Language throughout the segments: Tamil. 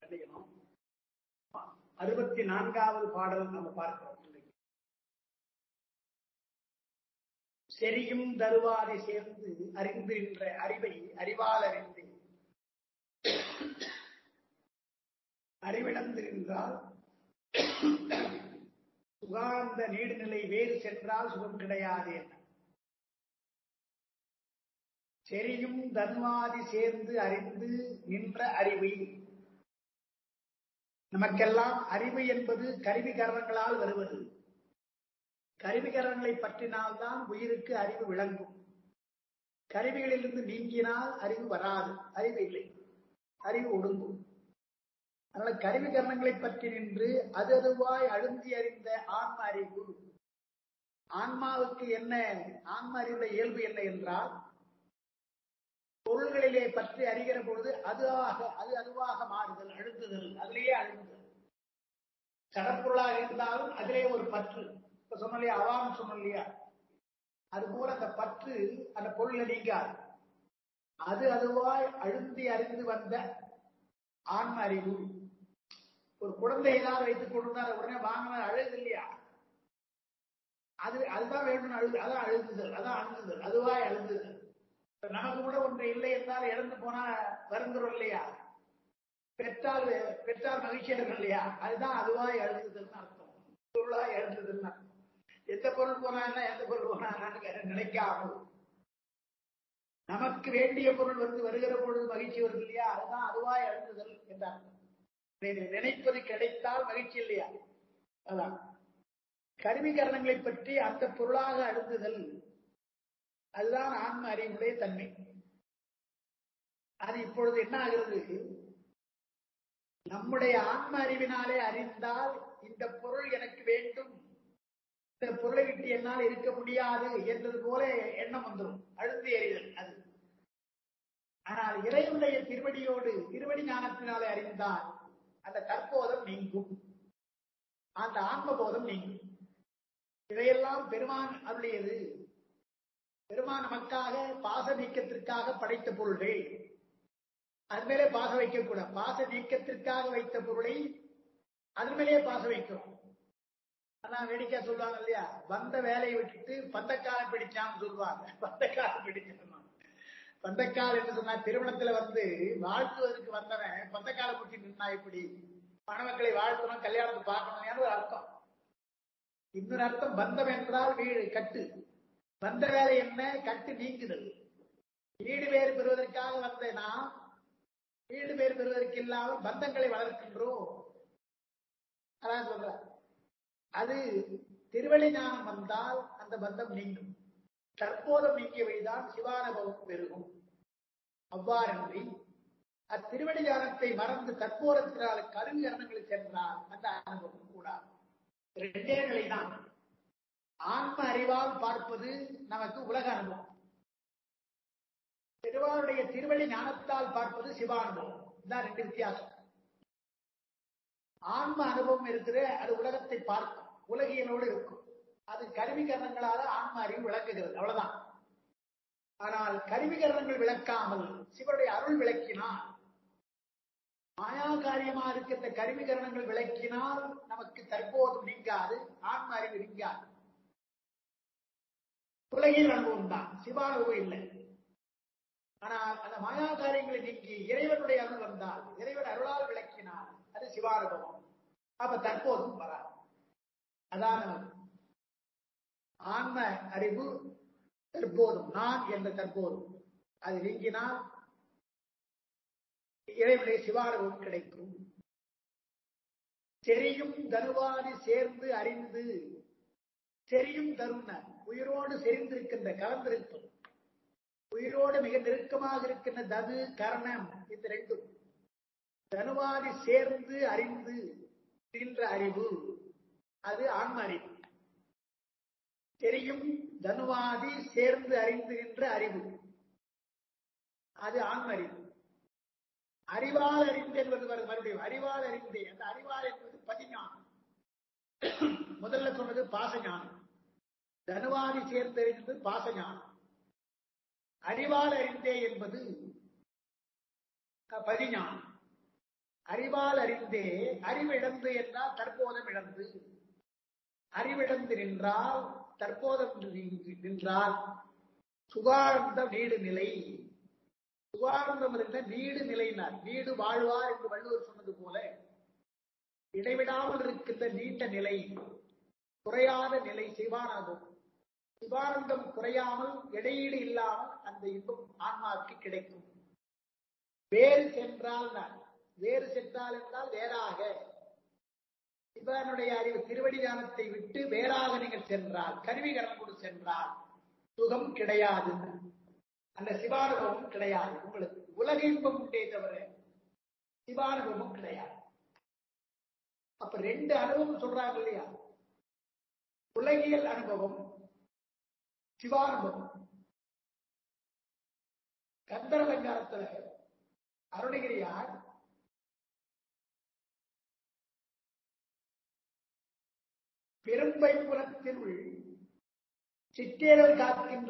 அடையணும் அறுபத்தி நான்காவது பாடல் நம்ம பார்க்கிறோம் இன்னைக்கு. செரியும் தருவாரை சேர்ந்து அறிந்து என்ற அறிவை அறிவால் அறிந்து அறிவிழந்து நின்றால் சுகாந்த நீடுநிலை வேறு சென்றால் சுகம் கிடையாது என்ன செரியும் தன்வாதி சேர்ந்து அறிந்து நின்ற அறிவை நமக்கெல்லாம் அறிவு என்பது கருவிகரணங்களால் வருவது கருவிகரணங்களை பற்றினால்தான் உயிருக்கு அறிவு விளங்கும் கருவிகளிலிருந்து நீங்கினால் அறிவு வராது அறிவு இல்லை அறிவு ஒடுங்கும் அதனால கருவிகரணங்களை பற்றி நின்று அது அதுவாய் அழுந்தி அறிந்த ஆன்ம அறிவு ஆன்மாவுக்கு என்ன ஆன்ம அறிவுடைய இயல்பு என்ன என்றால் பொருள்களிலே பற்றி அறிகிற பொழுது அதுவாக அது அதுவாக மாறுதல் அழுந்துதல் அதிலேயே அழுந்துதல் சடப்பொருளாக இருந்தாலும் அதிலே ஒரு பற்று இப்ப சொன்ன இல்லையா அவான்னு சொன்னோம் இல்லையா அது போல அந்த பற்று அந்த பொருளை நீங்காது அது அதுவாய் அழுந்தி அறிந்து வந்த ஆன்ம அறிவு ஒரு குழந்தை ஏதாவது வைத்துக் கொண்டிருந்தார் உடனே வாங்கின அழுது இல்லையா அது அதுதான் வேணும்னு அழுது அதான் அழுதுதல் அதான் அழுதுதல் அதுவாய் அழுதுதல் இப்ப நமக்கு கூட ஒன்று இல்லை என்றால் இறந்து போனா வருந்துறோம் இல்லையா பெற்றால் பெற்றால் மகிழ்ச்சி அடைகிறோம் இல்லையா அதுதான் அதுவாய் அழுதுதல்னு அர்த்தம் பொருளாய் அழுதுதல்னு அர்த்தம் எந்த பொருள் போனா என்ன எந்த பொருள் போனா என்னன்னு நினைக்காமல் நமக்கு வேண்டிய பொருள் வந்து வருகிற பொழுது மகிழ்ச்சி வருது இல்லையா அதுதான் அதுவாய் அழுதுதல் என்ற அர்த்தம் நீ- நினைப்பது கிடைத்தால் மகிழ்ச்சி இல்லையா அதான் கருவிகரணங்களை பற்றி அந்த பொருளாக அழுந்துதல் அதுதான் ஆன்ம அறிவுடைய தன்மை அது இப்பொழுது என்ன ஆகிறது நம்முடைய ஆன்ம அறிவினாலே அறிந்தால் இந்த பொருள் எனக்கு வேண்டும் இந்த பொருளை விட்டு என்னால் இருக்க முடியாது என்றது போல எண்ணம் வந்துடும் அழுந்தி எறிதல் அது ஆனால் இறைவனுடைய திருவடியோடு திருவடி ஞானத்தினாலே அறிந்தால் அந்த தற்போதம் நீங்கும் அந்த ஆன்மபோதம் நீங்கும் இதையெல்லாம் பெருமான் அருளியது பெருமான் நமக்காக பாச நீக்கத்திற்காக படைத்த பொருள்கள் அது மேலே பாச வைக்கக்கூடாது பாச நீக்கத்திற்காக வைத்த பொருளை அது மேலே பாச வைக்கிறோம் அதான் வேடிக்கை சொல்லுவாங்க இல்லையா வந்த வேலையை விட்டுட்டு பந்தக்காலம் பிடிச்சான்னு சொல்லுவாங்க பந்தக்காலம் பிடிச்சான் பந்தக்கால் என்று சொன்னா திருமணத்துல வந்து வாழ்த்துவதற்கு வந்தவன் பந்தக்கால பிடிச்சி நின்னா இப்படி மணமக்களை வாழ்த்தணும் கல்யாணத்தை பார்க்கணும் ஒரு அர்த்தம் இன்னொரு அர்த்தம் பந்தம் என்றால் வீடு கட்டு வந்த வேலை என்ன கட்டு நீங்குதல் வீடு பேர் பெறுவதற்காக வந்த நாம் வீடு பேர் பெறுவதற்கு இல்லாமல் பந்தங்களை வளர்க்கின்றோம் அதான் சொல்ற அது திருவள்ளி ஞானம் வந்தால் அந்த பந்தம் நீங்கும் தற்போதம் நீங்கியவைதான் சிவானுபவம் பெருகும் அவ்வாறின்றி அத்திருவடி ஞானத்தை மறந்து தற்போதத்தினால் கருவி கரணங்களில் சென்றால் அந்த அனுபவம் கூடாது ரெண்டே நிலைதான் ஆன்ம அறிவால் பார்ப்பது நமக்கு உலக அனுபவம் திருவாருடைய திருவள்ளி ஞானத்தால் பார்ப்பது சிவானுபவம் இதான் ரெண்டு வித்தியாசம் ஆன்ம அனுபவம் இருக்குது அது உலகத்தை பார்க்கும் உலகியலோடு இருக்கும் அது கருவிகரணங்களால ஆன்ம அறிவு விளக்குகிறது அவ்வளவுதான் ஆனால் கருவிகரணங்கள் விளக்காமல் சிவனுடைய அருள் விளக்கினால் மாயா காரியமா இருக்கின்ற கருவிகரணங்கள் விளக்கினால் நமக்கு தற்போதும் நீங்காது ஆன்ம அறிவு நீங்காது உலகில் அனுபவம் தான் சிவானுபவம் இல்லை ஆனால் அந்த மாயா காரியங்களை நீக்கி இறைவனுடைய அருள் வந்தால் இறைவன் அருளால் விளக்கினால் அது சிவானுபவம் அப்ப தற்போதும் வராது அதான் நமக்கு ஆன்ம அறிவு தற்போதும் நான் என்ற தற்போதும் அது நீங்கினால் இறைவனுடைய சிவானுபவம் கிடைக்கும் தெரியும் தருவாதி சேர்ந்து அறிந்து தெரியும் தருண உயிரோடு செறிந்திருக்கின்ற கலந்திருப்பது உயிரோடு மிக நெருக்கமாக இருக்கின்ற தது கரணம் இந்த ரெண்டும் தனுவாதி சேர்ந்து அறிந்து நின்ற அறிவு அது ஆன்ம அறிவு தெரியும் தனுவாதி சேர்ந்து அறிந்து நின்ற அறிவு அது ஆன்ம அறிவு அறிவால் அறிந்து என்பது வருது மறுபடியும் அறிவால் அறிந்தே அந்த அறிவால் என்பது பதிஞானம் முதல்ல சொன்னது பாசஞானம் தனுவாதி சேர்ந்து அறிந்தது பாசஞானம் அறிவால் அறிந்தே என்பது பதிஞானம் அறிவால் அறிந்தே அறிவிழந்து என்றால் தற்போதம் இழந்து அறிவிழந்து நின்றால் தற்போதம் நீங்கி- நின்றால் சுகார்ந்த நீடு நிலை சுகார்ந்தம் இருந்த நீடு நிலையினார் நீடு வாழ்வார் என்று வள்ளுவர் சொன்னது போல இடைவிடாமல் இருக்கின்ற நீண்ட நிலை குறையாத நிலை சிவானந்தம் சிவானந்தம் குறையாமல் இடையீடு இல்லாமல் அந்த இன்பம் ஆன்மாவுக்கு கிடைக்கும் வேறு சென்றால் நான் வேறு சென்றால் என்றால் வேறாக சிவனுடைய அறிவு திருவடி ஞானத்தை விட்டு வேறாக நீங்கள் சென்றால் கருவி கொண்டு சென்றால் சுகம் கிடையாது அந்த சிவானுபவம் கிடையாது உங்களுக்கு உலக இன்பம் உண்டே தவிர சிவானுபவம் கிடையாது அப்ப ரெண்டு அனுபவம் சொல்றாங்க இல்லையா உலகியல் அனுபவம் சிவானுபவம் கந்தரலங்காரத்துல அருணகிரியார் பெரும்பைப்புலத்தினுள் சிற்றேரல் காக்கின்ற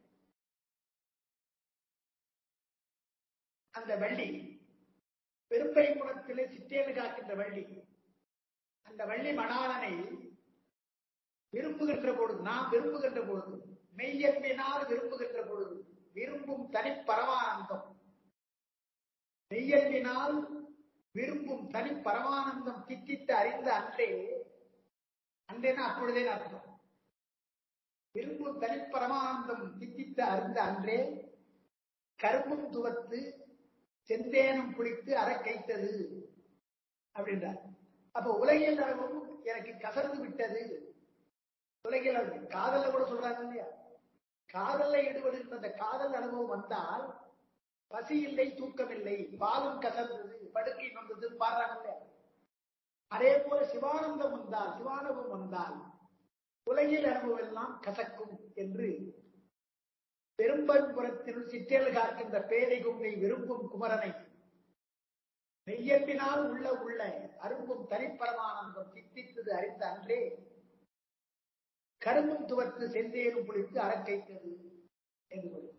அந்த வள்ளி பெரும்பைப்புலத்திலே சிற்றேரல் காக்கின்ற வள்ளி அந்த வள்ளி மணாளனை விரும்புகின்ற பொழுது நாம் விரும்புகின்ற பொழுது மெய்யன்பினால் விரும்புகின்ற பொழுது விரும்பும் தனி பரமானந்தம் மெய்யன்பினால் விரும்பும் தனி பரமானந்தம் தித்தித்து அறிந்த அன்றே அன்றேனா அப்பொழுதே அர்த்தம் விரும்பும் தனி பரமானந்தம் தித்தித்து அறிந்த அன்றே கரும்பும் துவத்து செந்தேனும் குளித்து அற கைத்தது அப்படின்றார் அப்ப உலகியல் அனுபவம் எனக்கு கசர்ந்து விட்டது உலகியல் அனுபவம் காதல்ல கூட சொல்றாங்க இல்லையா காதல்ல ஈடுபடுகின்ற அந்த காதல் அனுபவம் வந்தால் பசி இல்லை தூக்கம் இல்லை பாலும் கசர்ந்தது படுக்கை வந்தது பாடுறாங்க இல்லையா அதே போல சிவானந்தம் வந்தால் சிவானுபவம் வந்தால் உலகில் அனுபவம் எல்லாம் கசக்கும் என்று பெரும்பன்புறத்தினுள் சிற்றேல் காக்கின்ற பேதை கும்மை விரும்பும் குமரனை மெய்யன்பினால் உள்ள உள்ள அரும்பும் தனிப்பரமானந்தம் சித்தித்தது அறிந்த அன்றே கரும்பும் துவத்து செந்தேரும் புளித்து அறக்கைத்தது என்று கூறுகிறார்.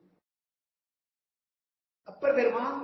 அப்பர் பெருமான்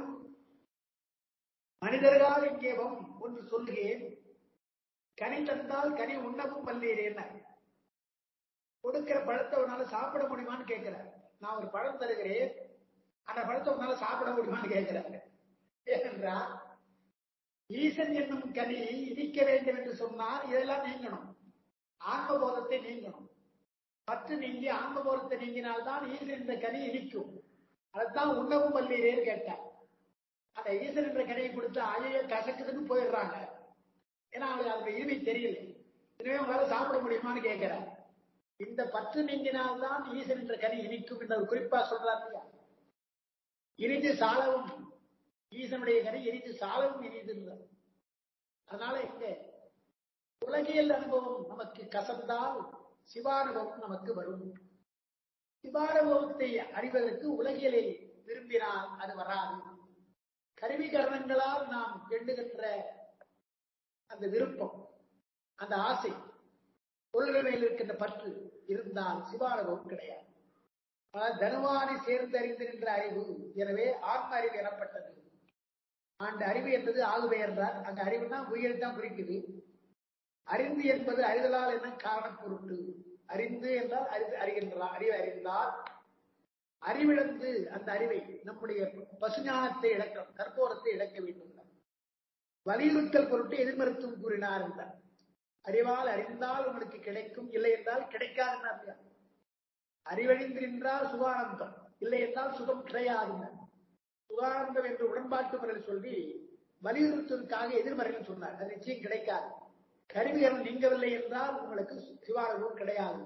மனிதர்களால் இங்கேவும் ஒன்று சொல்லுகிறேன் கனி தந்தால் கனி உண்ணவும் வல்லீரேன் கொடுக்கிற பழத்தை உன்னால சாப்பிட முடியுமான்னு கேட்கிறார் நான் ஒரு பழம் தருகிறேன் அந்த பழத்தை உன்னால சாப்பிட முடியுமான்னு கேட்கிறார் ஏனென்றால் ஈசன் என்னும் கனி இனிக்க வேண்டும் என்று சொன்னால் இதெல்லாம் நீங்கணும் ஆன்மபோதத்தை நீங்கணும் பற்று நீங்கி ஆன்மபோதத்தை நீங்கினால்தான் ஈசன் என்ற கனி இனிக்கும் அதைத்தான் உண்ணவும் வல்லீரேன்னு கேட்டார் அந்த ஈசன் என்ற கனியை கொடுத்து ஐயோ கசக்குதுன்னு போயிடுறாங்க ஏன்னா அவங்களுக்கு அதோட இனிமை தெரியல இனிமே உங்களால சாப்பிட முடியுமான்னு கேட்கிறார் இந்த பற்று நீங்கினால்தான் ஈசன் என்ற கனி இனிக்கும் என்ற ஒரு குறிப்பா சொல்றார் இல்லையா இனிது சாலவும் ஈசனுடைய கனி இனிது சாலவும் இனிதுன்றார் அதனால இங்க உலகியல் அனுபவம் நமக்கு கசந்தால் சிவானுபவம் நமக்கு வரும் சிவானுபவத்தை அறிவதற்கு உலகியலை விரும்பினால் அது வராது கருவி கரணங்களால் நாம் எண்ணுகின்ற அந்த விருப்பம் அந்த ஆசை பொருள்கள் மேல் இருக்கின்ற பற்று இருந்தால் சிவானுபவம் கிடையாது ஆனால் தனுவானை சேர்ந்தறிந்து நின்ற அறிவு எனவே ஆத்ம அறிவு எனப்பட்டது அந்த அறிவு என்பது ஆகுவே என்றார் அங்க அறிவுனா உயிரை தான் குறிக்குது அறிந்து என்பது அறிதலால் என்ன காரணம் பொருட்டு அறிந்து என்றால் அறிந்து அறிகின்றார் அறிவை அறிந்தால் அறிவிழந்து அந்த அறிவை நம்முடைய பசுஞானத்தை இழக்க கற்போரத்தை இழக்க வேண்டும் என்றார். வலியுறுத்தல் பொருட்டு எதிர்மருத்துவம் கூறினார் என்றார் அறிவால் அறிந்தால் உங்களுக்கு கிடைக்கும் இல்லை என்றால் கிடைக்காது என்றார். அறிவழிந்து நின்றால் சுகானந்தம் இல்லை என்றால் சுகம் கிடையாது என்றார். சுகானந்தம் என்று உடன்பாட்டு முறையில் சொல்லி வலியுறுத்துவதற்காக எதிர்மறையில் சொன்னார் அது நிச்சயம் கிடைக்காது கருவிகள் நீங்கவில்லை என்றால் உங்களுக்கு சிவானுபவம் கிடையாது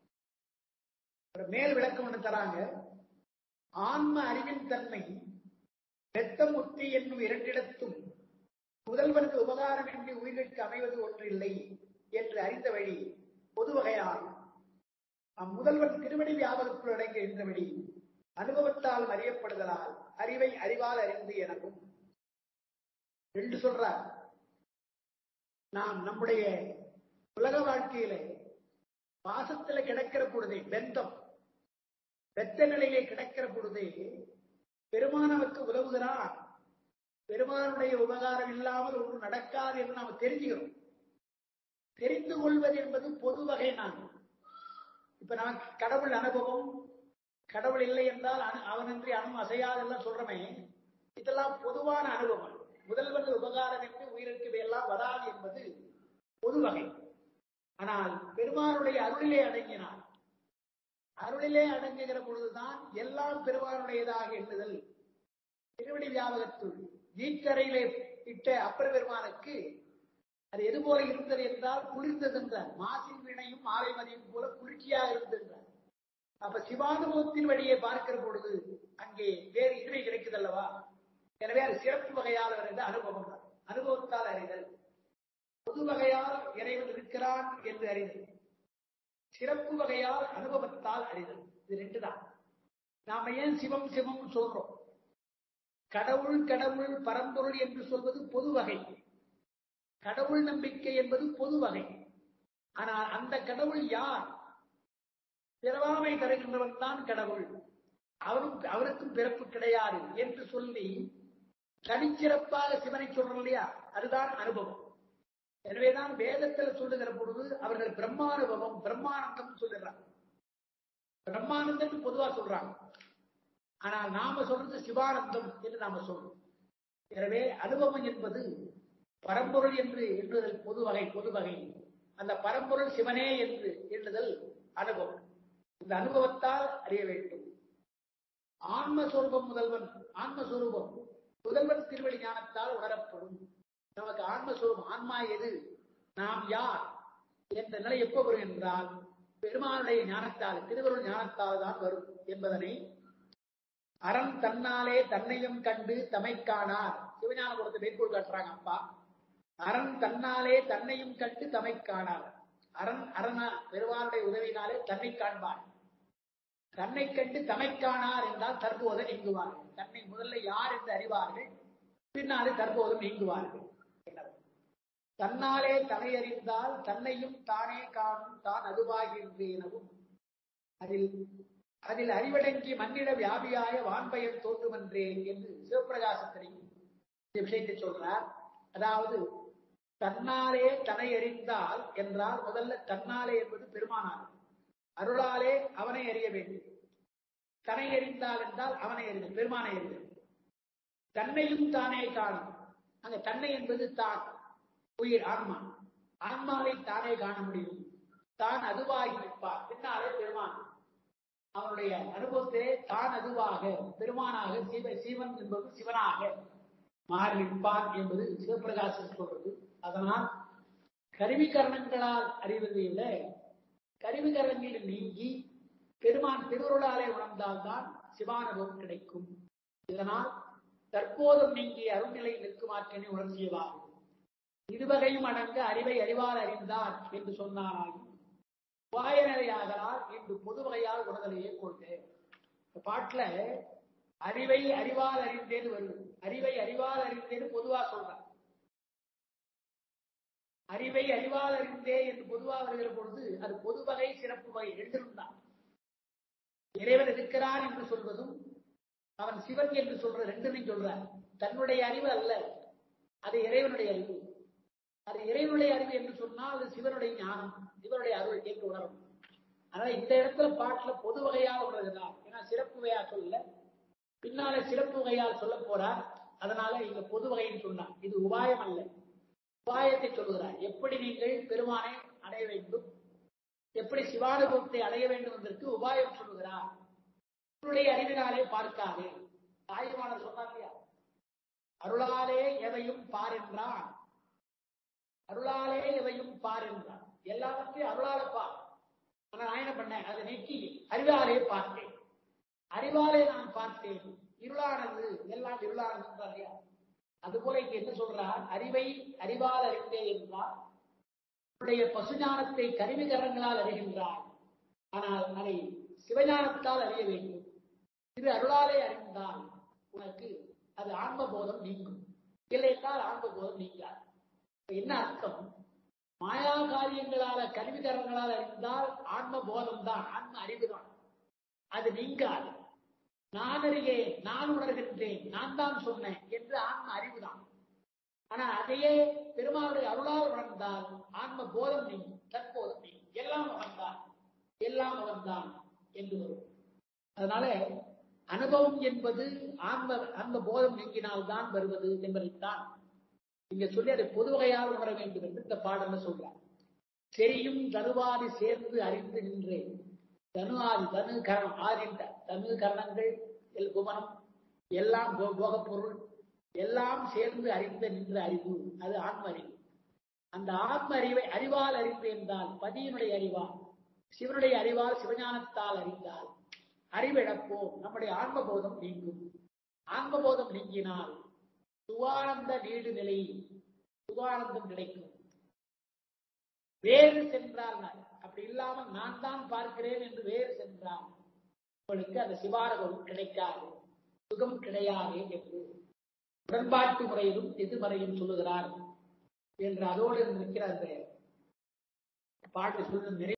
ஒரு மேல் விளக்கம் ஒன்று தராங்க ஆன்ம அறிவின் தன்மை வெத்தம் முத்தி என்னும் இரண்டிடத்தும் முதல்வனுக்கு உபகாரமின்றி உயிருக்கு அமைவது ஒன்றில்லை என்று அறிந்த வழி பொது வகையால் அம்முதல்வன் திருவடி வியாபகத்துள் அடங்குகின்றபடி அனுபவத்தால் அறியப்படுதலால் அறிவை அறிவால் அறிந்து எனவும் என்று சொல்றார் நாம் நம்முடைய உலக வாழ்க்கையில பாசத்துல கிடக்கிற பொழுதே பெந்தம் வெத்த நிலையிலே கிடக்கிற பொழுதே பெருமானவருக்கு உதவுகிறான் பெருமானுடைய உபகாரம் இல்லாமல் ஒன்றும் நடக்காது என்று நாம் தெரிஞ்சுக்கிறோம் தெரிந்து கொள்வது என்பது பொது வகை நான் இப்ப நமக்கு கடவுள் அனுபவம் கடவுள் இல்லை என்றால் அணு அவனின்றி அணு அசையாதெல்லாம் சொல்றமே இதெல்லாம் பொதுவான அனுபவம் முதல்வன் உபகாரம் என்று உயிருக்கு இவையெல்லாம் வராது என்பது பொது வகை ஆனால் பெருமானுடைய அருளிலே அடங்கினார் அருளிலே அடங்குகிற பொழுதுதான் எல்லாம் பெருமானுடையதாக எண்ணுதல் திருவடி வியாபகத்துள் வீட்டறையிலே இட்ட அப்பர் பெருமானுக்கு அது எது போல இருந்தது என்றால் குளிர்ந்தது என்றார் மாசின் வினையும் மாலை மதியும் போல குளிர்ச்சியாக இருந்தது அப்ப சிவானுபவத்தின் வழியே பார்க்கிற பொழுது அங்கே வேறு இனிமை கிடைக்குது அல்லவா எனவே அது சிறப்பு வகையால் அறிந்த அனுபவம் தான் அனுபவத்தால் அறிதல் பொது வகையால் இறைவன் இருக்கிறான் என்று அறிதல் சிறப்பு வகையால் அனுபவத்தால் அறிதல் இது ரெண்டு தான் நாம ஏன் சிவம் சிவம் சொல்றோம் கடவுள் கடவுள் பரம்பொருள் என்று சொல்வது பொது வகை கடவுள் நம்பிக்கை என்பது பொது வகை ஆனால் அந்த கடவுள் யார் பிறவாமை தருகின்றவன் தான் கடவுள் அவரும் அவருக்கும் பிறப்பு கிடையாது என்று சொல்லி தனிச்சிறப்பாக சிவனை சொல்றோம் இல்லையா அதுதான் அனுபவம் எனவேதான் வேதத்தில் சொல்லுகிற பொழுது அவர்கள் பிரம்மானுபவம் பிரம்மானந்தம் சொல்லுறாங்க பிரம்மானந்தம் பொதுவா சொல்றாங்க ஆனால் நாம சொல்றது சிவானந்தம் என்று நாம சொல்றோம் எனவே அனுபவம் என்பது பரம்பொருள் என்று எண்ணுதல் பொது வகை பொது வகை அந்த பரம்பொருள் சிவனே என்று எண்ணுதல் அனுபவம் இந்த அனுபவத்தால் அறிய வேண்டும் ஆன்மஸ்வரூபம் முதல்வன் ஆன்மஸ்வரூபம் முதல்வன் திருவடி ஞானத்தால் உணரப்படும் நமக்கு ஆன்மஸ்வரூபம் ஆன்மா எது நாம் யார் என்ற நிலை எப்போ வரும் என்றால் பெருமானுடைய ஞானத்தால் திருவருள் ஞானத்தால் தான் வரும் என்பதனை அறம் தன்னாலே தன்னையும் கண்டு தமை காணார் சிவஞானபுரத்தை மேற்கோள் காட்டுறாங்க அப்பா அரண் தன்னாலே தன்னையும் கண்டு தமை காணார் அரண் அரணா பெருமானுடைய உதவினாலே தன்னை காண்பார் தன்னை கண்டு தமை காணார் என்றால் தற்போது நீங்குவார்கள் தன்னை முதல்ல யார் என்று அறிவார்கள் பின்னாலே தற்போது நீங்குவார்கள் தன்னாலே தன்னை அறிந்தால் தன்னையும் தானே காணும் தான் அதுவாகின்றேனவும் அதில் அதில் அறிவடங்கி மண்ணிட வியாபியாய வான்பயன் தோன்றுமென்றேன் என்று சிவபிரகாசத்தினை இந்த விஷயத்தை சொல்றார் அதாவது தன்னாலே தன்னை அறிந்தால் என்றால் முதல்ல தன்னாலே என்பது பெருமானார் அருளாலே அவனை அறிய வேண்டும் தன்னை அறிந்தால் என்றால் அவனை அறிதல் பெருமானை அறிதல் தன்னையும் தானே காணும் அங்க தன்னை என்பது தான் உயிர் ஆன்மா ஆன்மாவை தானே காண முடியும் தான் அதுவாகி நிற்பார் பின்னாலே பெருமான் அவனுடைய அனுபவத்திலே தான் அதுவாக பெருமானாக சிவ சிவன் என்பது சிவனாக மாறி நிற்பான் என்பது சிவபிரகாசம் சொல்றது அதனால் கருவிகரணங்களால் அறிவதை விட கருவிகரணங்களில் நீங்கி பெருமான் திருவருளாலே உணர்ந்தால்தான் சிவானுபவம் கிடைக்கும் இதனால் தற்போதும் நீங்கி அருள்நிலை நிற்குமாற்றனை உணர்ச்சியவாகும் இருவகையும் அடங்க அறிவை அறிவால் அறிந்தார் என்று சொன்னாராயும் உபாயநிலையாகலாம் இன்று பொது வகையால் உணர்தலையே கொள்க இந்த பாட்டுல அறிவை அறிவால் அறிந்தேன்னு வருது அறிவை அறிவால் அறிந்தேன்னு பொதுவா சொல்றான் அறிவை அறிவால் அறிந்தே என்று பொதுவா வருகிற பொழுது அது பொது வகை சிறப்பு வகை ரெண்டும் தான் இறைவன் இருக்கிறான் என்று சொல்வதும் அவன் சிவன் என்று சொல்ற ரெண்டுமே சொல்றான் தன்னுடைய அறிவு அல்ல அது இறைவனுடைய அறிவு அது இறைவனுடைய அறிவு என்று சொன்னால் அது சிவனுடைய ஞானம் சிவனுடைய அருள் என்று உணரும் அதனால இந்த இடத்துல பாட்டுல பொது வகையாக உணர்கிறார் ஏன்னா சிறப்பு வகையா சொல்ல பின்னால சிறப்பு வகையால் சொல்ல போறார் அதனால இங்க பொது வகைன்னு சொன்னார் இது உபாயம் அல்ல உபாயத்தை சொல்லுகிறார் எப்படி நீங்கள் பெருமானை அடைய வேண்டும் எப்படி சிவானுபவத்தை அடைய வேண்டும் என்பதற்கு உபாயம் சொல்லுகிறார் உன்னுடைய அறிவினாலே பார்க்காதே தாயுமானவர் சொன்னார் இல்லையா அருளாலே எதையும் பார் என்றான் அருளாலே எதையும் பார் என்றான் எல்லாவற்றையும் அருளால பார் ஆனா நான் என்ன பண்ணேன் அதை நீக்கி அறிவாலே பார்த்தேன் அறிவாலே நான் பார்த்தேன் இருளானது எல்லாம் இருளானது என்றார் இல்லையா அதுபோல இங்க என்ன சொல்றார் அறிவை அறிவால் அறிந்தே என்றால் உன்னுடைய பசுஞானத்தை கருவிகரங்களால் அறிகின்றார் ஆனால் அதை சிவஞானத்தால் அறிய வேண்டும் இது அருளாலே அறிந்தால் உனக்கு அது ஆன்மபோதம் நீங்கும் இல்லை என்றால் ஆன்மபோதம் நீங்காது என்ன அர்த்தம் மாயா காரியங்களால கருவிகரங்களால் அறிந்தால் ஆன்ம போதம் தான் ஆன்ம அறிவுதான் அது நீங்காது நான் அறிகிறேன் நான் உணர்கின்றேன் நான் தான் சொன்னேன் என்று ஆன்ம அறிவுதான் ஆனா அதையே பெருமாளுடைய அருளால் உணர்ந்தால் ஆன்ம போதம் நீங்கும் தற்போதம் நீங்கும் எல்லாம் அவன்தான் எல்லாம் அவன்தான் என்று வரும் அதனால அனுபவம் என்பது ஆன்ம ஆன்ம போதம் நீங்கினால்தான் வருவது என்பதைத்தான் இங்க சொல்லி அதை பொது வகையால் உணர வேண்டும் என்று இந்த பாடல்ல சொல்றார் செரியும் தனுவாதி சேர்ந்து அறிந்து நின்றேன் தனு ஆதி தனு கரணம் ஆதின்ற தனு கரணங்கள் எல் குமரம் எல்லாம் போ- போகப் பொருள் எல்லாம் சேர்ந்து அறிந்த நின்ற அறிவு அது ஆன்ம அறிவு அந்த ஆத்ம அறிவை அறிவால் அறிந்து என்றால் பதியினுடைய அறிவால் சிவனுடைய அறிவால் சிவஞானத்தால் அறிந்தால் அறிவிழப்போம் நம்முடைய ஆன்மபோதம் நீங்கும் ஆன்மபோதம் நீங்கினால் சுவானந்த நீடு நிலை சுகானந்தம் கிடைக்கும் வேறு சென்றால் நான் அப்படி இல்லாமல் நான் தான் பார்க்கிறேன் என்று வேறு சென்றால் உங்களுக்கு அந்த சிவாரகம் கிடைக்காது சுகம் கிடையாது என்று உடன்பாட்டு முறையிலும் எதிர்மறையும் சொல்லுகிறார் என்று அதோடு இருக்கிற அந்த பாட்டு சொல்லும் நிறை